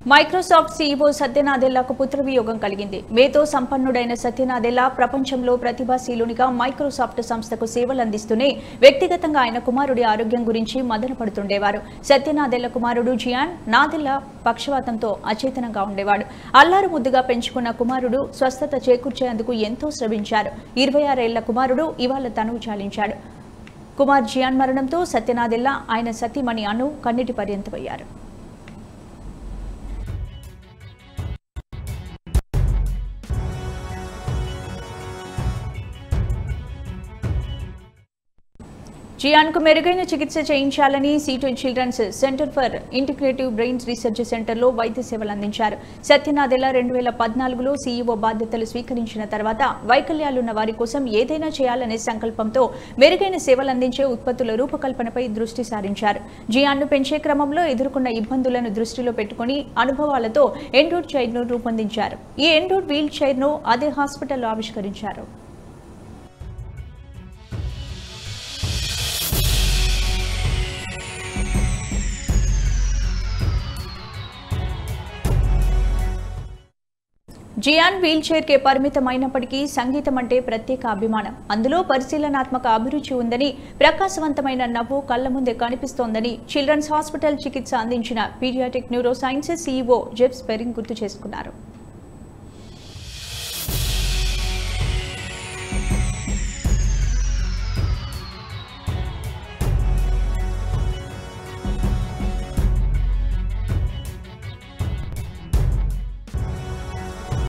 Microsoft CEO సత్యనాదెల్లాకు పుత్రవియోగం కలిగింది మేతో సంపన్నుడైన సత్యనాదెల్లా ప్రపంచంలో ప్రతిభాశీలునిగా Microsoft సంస్థకు సేవలు అందిస్తూనే వ్యక్తిగతంగా ఆయన కుమారుడి ఆరోగ్యం గురించి మదన పడుతుండేవారు సత్యనాదెల్ల కుమారుడు జియాన్ నాదెల్లా పక్షవాతంతో అచేతనంగా ఉండేవాడు అల్లారు ముద్దుగా పెంచుకున్న కుమారుడు స్వస్థత చేకూర్చేందుకు ఎంతో శ్రమించారు ఇరవై ఆరేళ్ల కుమారుడు ఇవాళ తనువు చాలించాడు కుమార్ జియాన్ మరణంతో సత్యనాదెల్లా ఆయన సతీమణి అను కన్నిటి పర్యంతమయ్యారు జియాన్కు మెరుగైన చికిత్స చేయించాలని Seattle children's centre for integrative brains research సెంటర్లో వైద్య సేవలు అందించారు సత్యనాదెల రెండు వేల పద్నాలుగులో సీఈఓ బాధ్యతలు స్వీకరించిన తర్వాత వైకల్యాలున్న వారి కోసం ఏదైనా చేయాలనే సంకల్పంతో మెరుగైన సేవలు అందించే ఉత్పత్తుల రూపకల్పనపై దృష్టి సారించారు జియాన్ను పెంచే క్రమంలో ఎదుర్కొన్న ఇబ్బందులను దృష్టిలో పెట్టుకుని అనుభవాలతో ఎండోడ్ చైర్ను రూపొందించారు ఈ ఎండోడ్ వీల్ చైర్ను అదే హాస్పిటల్లో ఆవిష్కరించారు జియాన్ వీల్ చైర్ కే పరిమితమైనప్పటికీ సంగీతం అంటే ప్రత్యేక అభిమానం అందులో పరిశీలనాత్మక అభిరుచి ఉందని ప్రకాశవంతమైన నవ్వు కళ్ల ముందే కనిపిస్తోందని చిల్డ్రన్స్ హాస్పిటల్ చికిత్స అందించిన paediatric neurosciences CEO Jeff Sperring గుర్తు చేసుకున్నారు